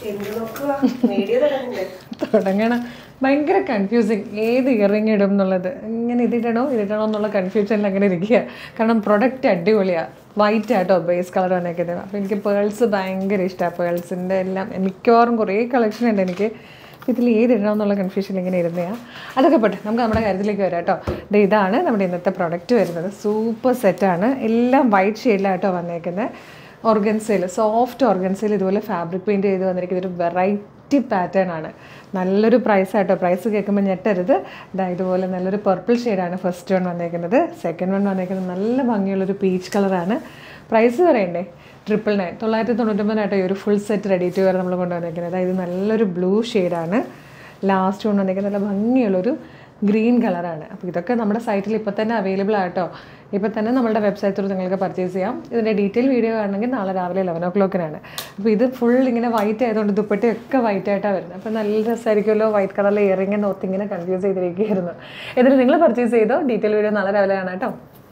എന്ത് നോക്കുക വീഡിയോ തുടങ്ങണ്ടേ തുടങ്ങണം ഭയങ്കര കൺഫ്യൂസിങ് ഏത് ഇയറിങ് ഇടും എന്നുള്ളത് ഇങ്ങനെ ഇതിടണോ ഇതിടണോ എന്നുള്ള കൺഫ്യൂഷനിൽ അങ്ങനെ ഇരിക്കുക കാരണം പ്രൊഡക്റ്റ് അടിപൊളിയാണ് വൈറ്റ് ആട്ടോ ബേസ് കളർ വന്നേക്കുന്നത് അപ്പോൾ എനിക്ക് പേൾസ് ഭയങ്കര ഇഷ്ടമാണ് പേൾസിൻ്റെ എല്ലാം മിക്കവാറും കുറേ കളക്ഷൻ ഉണ്ട് എനിക്ക് ഇതിൽ ഏതിടണം എന്നുള്ള കൺഫ്യൂഷൻ ഇങ്ങനെ ഇരുന്നതാണ് അതൊക്കെ പോട്ടെ നമുക്ക് നമ്മുടെ കാര്യത്തിലേക്ക് വരാം കേട്ടോ ദേ ഇതാണ് നമ്മുടെ ഇന്നത്തെ പ്രൊഡക്റ്റ് വരുന്നത് സൂപ്പർ സെറ്റാണ് എല്ലാം വൈറ്റ് ഷെയ്ഡിലാട്ടോ വന്നേക്കുന്നത് ഓർഗൻസയിൽ സോഫ്റ്റ് ഓർഗൻസയിൽ ഇതുപോലെ ഫാബ്രിക് പെയിൻറ്റ് ചെയ്ത് വന്നിരിക്കുന്ന ഒരു വെറൈറ്റി പാറ്റേൺ ആണ് നല്ലൊരു പ്രൈസ് ആട്ടോ പ്രൈസ് കേൾക്കുമ്പോൾ ഞെട്ടരുത് ഇതാ ഇതുപോലെ നല്ലൊരു പർപ്പിൾ ഷെയ്ഡാണ് ഫസ്റ്റ് വൺ വന്നേക്കുന്നത് സെക്കൻഡ് വൺ വന്നേക്കുന്നത് നല്ല ഭംഗിയുള്ളൊരു പീച്ച് കളറാണ് പ്രൈസ് പറയണ്ടേ ട്രിപ്പിൾ നയൻ തൊള്ളായിരത്തി തൊണ്ണൂറ്റൊമ്പതിനായിട്ടോ ഈ ഒരു full set ready to wear നമ്മൾ കൊണ്ടുവന്നേക്കുന്നത് അതായത് നല്ലൊരു ബ്ലൂ ഷെയ്ഡാണ് ലാസ്റ്റ് കൊണ്ടുവന്നേക്കുന്നത് നല്ല ഭംഗിയുള്ളൊരു ഗ്രീൻ കളറാണ് അപ്പോൾ ഇതൊക്കെ നമ്മുടെ സൈറ്റിൽ ഇപ്പോൾ തന്നെ അവൈലബിൾ ആട്ടോ ഇപ്പോൾ തന്നെ നമ്മുടെ വെബ്സൈറ്റ് ത്രൂ നിങ്ങൾക്ക് പർച്ചേസ് ചെയ്യാം ഇതിൻ്റെ ഡീറ്റെയിൽ വീഡിയോ കാണണമെങ്കിൽ നാളെ രാവിലെ ലെവൻ ഓ ക്ലോക്കിനാണ് അപ്പോൾ ഇത് ഫുൾ ഇങ്ങനെ വൈറ്റ് ആയതുകൊണ്ട് ദുപ്പട്ടയൊക്കെ വൈറ്റ് ആയിട്ടാണ് വരുന്നത് അപ്പോൾ നല്ല രസമായിരിക്കുമല്ലോ വൈറ്റ് കളറിൽ ഇയറിംഗ് നോത്ത് ഇങ്ങനെ കൺഫ്യൂസ് ചെയ്തിരിക്കുകയായിരുന്നു ഇതിൽ നിങ്ങൾ പർച്ചേസ് ചെയ്തോ ഡീറ്റെയിൽ വീഡിയോ നാളെ രാവിലെ കാണാം കേട്ടോ